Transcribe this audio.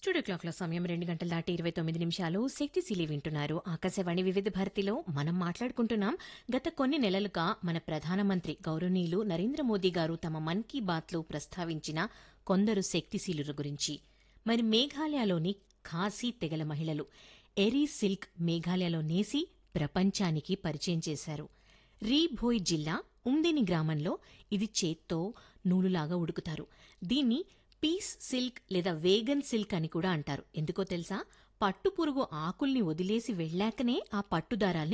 studio క్లాక్ల సమయం రెండు గంటల దాటి ఇరవై తొమ్మిది నిమిషాలు శక్తిశీలి వింటున్నారు ఆకాశవాణి వివిధ భారతిలో మనం మాట్లాడుకుంటున్నాం గత కొన్ని నెలలుగా మన ప్రధానమంత్రి గౌరవనీయులు నరేంద్ర మోదీ గారు తమ మన్ కీ బాత్లో ప్రస్తావించిన కొందరు శక్తిశీలుల గురించి మరి మేఘాలయలోని ఖాసీ తెగల మహిళలు ఎరీ సిల్క్ మేఘాలయలో నేసి ప్రపంచానికి పరిచయం చేశారు రీభోయ్ జిల్లా ఉందిని గ్రామంలో ఇది చేత్తో నూలులాగా ఉడుకుతారు దీన్ని పీస్ సిల్క్ లేదా వేగన్ సిల్క్ అని కూడా అంటారు ఎందుకో తెలుసా పట్టు పురుగు ఆకుల్ని వదిలేసి వెళ్ళాకనే ఆ పట్టు దారాల్ని